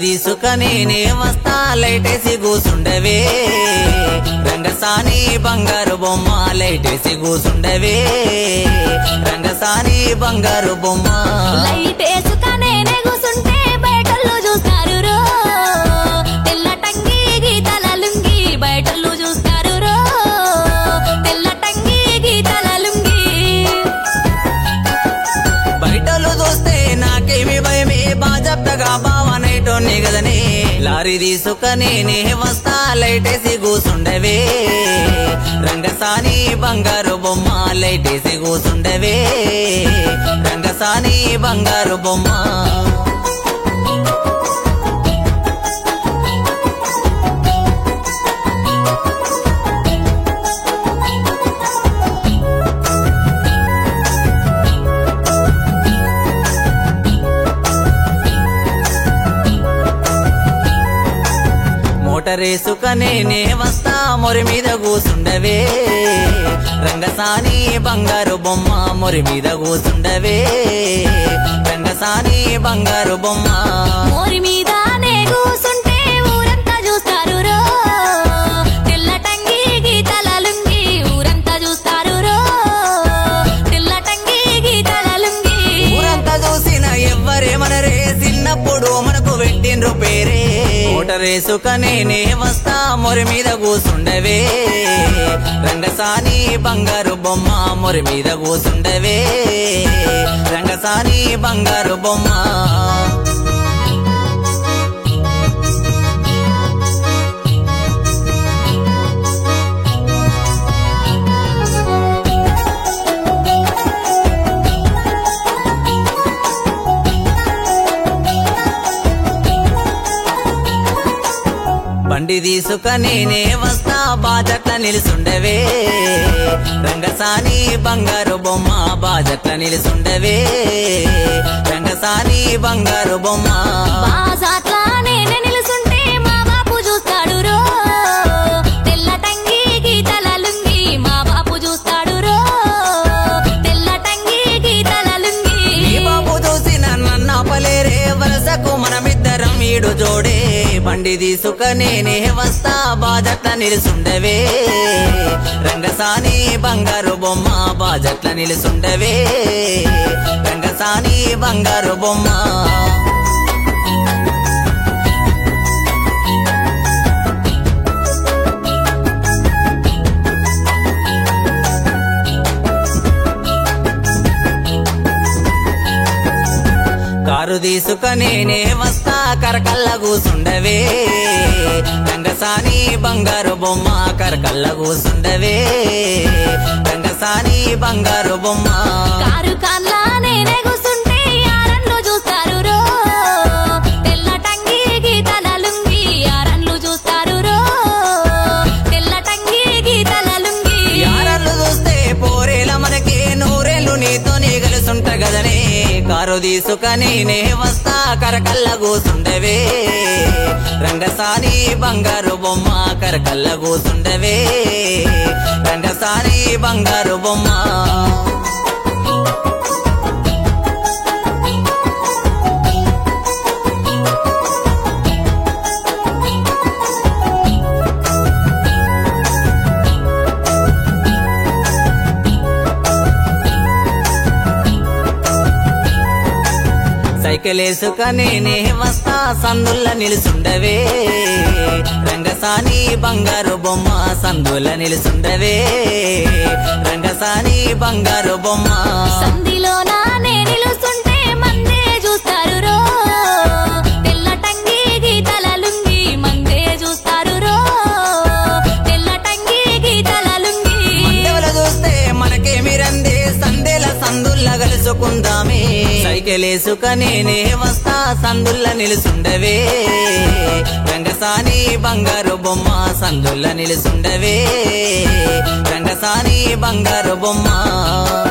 తీసుక నేనే వస్తా లైటేసి కూసుండవే రంగసాని బంగారు బొమ్మ లైటేసి కూసుండవే రంగసాని బంగారు బొమ్మ లైట్ వేసుక నేనే కూసుంటే బయటలు చూస్తారు రో తెల్ల టంగి గీతల లుంగి బయటలు చూస్తారు రో తెల్ల టంగి గీతల లుంగి బయటలు చూస్తే నాకేమి భయమే బాజప్తగా బావనేటోని గదనే లారీ తీసుక నేనే వస్తా లైటేసి కూసుండవే రంగసాని బంగారు బొమ్మ లైటేసి కూసుండవే రంగసాని బంగారు బొమ్మ మోటరేసుక నేనే వస్తా మొరి మీద కూసుండవే రంగసాని బంగారు బొమ్మ మొరి మీద కూసుండవే రంగసాని బంగారు బొమ్మ మోరి మీద నే కూసుంటే ఊరంతా చూస్తారు రో తెల్ల టంగి గీతల లుంగి ఊరంతా చూస్తారు రో తెల్ల టంగి గీతల లుంగి ఊరంతా చూసిన ఎవ్వరేమనరే చిన్నప్పుడు మనకు పెట్టిండ్రు పేరే మోటరేసుక నేనే వస్తా మొరి మీద కూసుండవే రంగసాని బంగారు బొమ్మ మొరి మీద కూసుండవే రంగసాని బంగారు బొమ్మ బండి తీసుక నేనే వస్తా బాజట్ల నిలుసుండవే రంగసాని బంగారు బొమ్మ బాజట్ల నిలుసుండవే రంగసాని బంగారు బొమ్మ బాజాట్లా నేనే నిలుసుంటే మా బాపు చూస్తాడు రో తెల్ల టంగి గీతల లుంగి మా బాపు చూస్తాడు రో తెల్ల టంగి గీతల లుంగి ఈ బాబు చూసి నన్నపలేరే వరసకు మనమిద్దరం ఈడు జోడే బండి తీసుక నేనే వస్తా బాజట్ల నిలుసుండవే రంగసాని బంగారు బొమ్మ బాజట్ల నిలుసుండవే రంగసాని బంగారు బొమ్మ కారు తీసుక నేనే వస్తా కరకల్ల కూసుండవే రంగసాని బంగారు బొమ్మ కరకల్ల కూసుండవే రంగసాని బంగారు బొమ్మ కారు కల్లా నేనే కూసుంటే యారన్లు చూస్తారు రో తెల్ల టంగి గీతల లుంగి యారన్లు చూస్తారు రో తెల్ల టంగి గీతల లుంగి యారళ్ళు చూస్తే పోరేల మనకి నూరేళ్ళు నీతోనే గలుసుంట గదనే కారు తీసుక నేనే వస్తా కరకల్ల కూసుండవే రంగసాని బంగారు బొమ్మ కరకల్ల కూసుండవే రంగసాని బంగారు బొమ్మ సైకిల్ వేసుక నేనే వస్తా సందుల్ల నిలుసుండవే రంగసాని బంగారు బొమ్మ సందుల్ల నిలుసుండవే రంగసాని బంగారు బొమ్మ సంధిలోన నే నిలుస్తుంటే మందే చూస్తారు రో తెల్ల టంగి గీతల లుంగి మందే చూస్తారు రో తెల్ల టంగి గీతల లుంగి మందెవల చూస్తే మనకేమి రందే సందేల సందుల్ల కలుసుకుందామే సైకిల్ వేసుక నేనే వస్తా సందుల్ల నిలుసుండవే రంగసాని బంగారు బొమ్మ సందుల్ల నిలుసుండవే రంగసాని బంగారు బొమ్మ